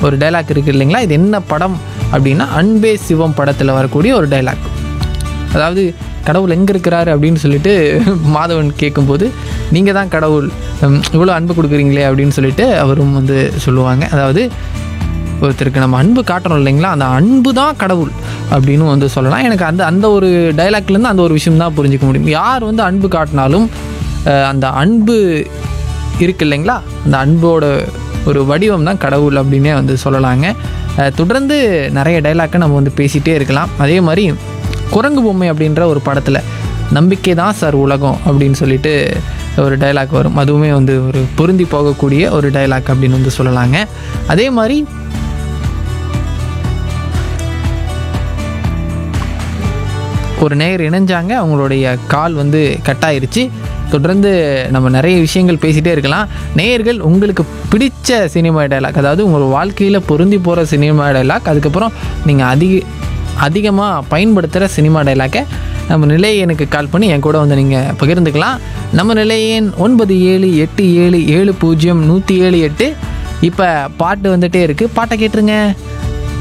ஒரு டைலாக் இருக்குது இல்லைங்களா இது என்ன படம் அப்படின்னா அன்பே சிவம் படத்தில் வரக்கூடிய ஒரு டைலாக் அதாவது கடவுள் எங்கே இருக்கிறாரு அப்படின்னு சொல்லிட்டு மாதவன் கேட்கும்போது நீங்கள் தான் கடவுள் உம், இவ்வளோ அன்பு கொடுக்குறீங்களே அப்படின்னு சொல்லிட்டு அவரும் வந்து சொல்லுவாங்க அதாவது ஒருத்தருக்கு நம்ம அன்பு காட்டுறோம் இல்லைங்களா அந்த அன்பு தான் கடவுள் அப்படின்னு வந்து சொல்லலாம் எனக்கு அந்த அந்த ஒரு டைலாக்லேருந்து அந்த ஒரு விஷயம் தான் புரிஞ்சுக்க முடியும் யார் வந்து அன்பு காட்டினாலும் அஹ், அந்த அன்பு இருக்கு இல்லைங்களா அந்த அன்போட ஒரு வடிவம் தான் கடவுள் அப்படின்னே வந்து சொல்லலாங்க அஹ், தொடர்ந்து நிறைய டைலாக்கை நம்ம வந்து பேசிகிட்டே இருக்கலாம் அதே மாதிரி குரங்கு பொம்மை அப்படின்ற ஒரு படத்தில் நம்பிக்கை தான் சார் உலகம் அப்படின்னு சொல்லிட்டு ஒரு டைலாக் வரும் அதுவுமே வந்து ஒரு பொருந்தி போகக்கூடிய ஒரு டைலாக் அப்படின்னு வந்து சொல்லலாங்க அதே மாதிரி ஒரு நேயர் இணைஞ்சாங்க அவங்களுடைய கால் வந்து கட் ஆயிருச்சு தொடர்ந்து நம்ம நிறைய விஷயங்கள் பேசிகிட்டே இருக்கலாம் நேயர்கள் உங்களுக்கு பிடிச்ச சினிமா டைலாக் அதாவது உங்கள் வாழ்க்கையில் பொருந்தி போகிற சினிமா டைலாக் அதுக்கப்புறம் நீங்கள் அதிக அதிகமாக பயன்படுத்துகிற சினிமா டைலாக்கை நம்ம நிலையனுக்கு கால் பண்ணி என் கூட வந்து நீங்கள் பகிர்ந்துக்கலாம் நம்ம நிலையன் ஒன்பது ஏழு எட்டு ஏழு ஏழு பூஜ்ஜியம் நூற்றி ஏழு எட்டு இப்போ பாட்டு வந்துட்டே இருக்குது பாட்டை கேட்டுருங்க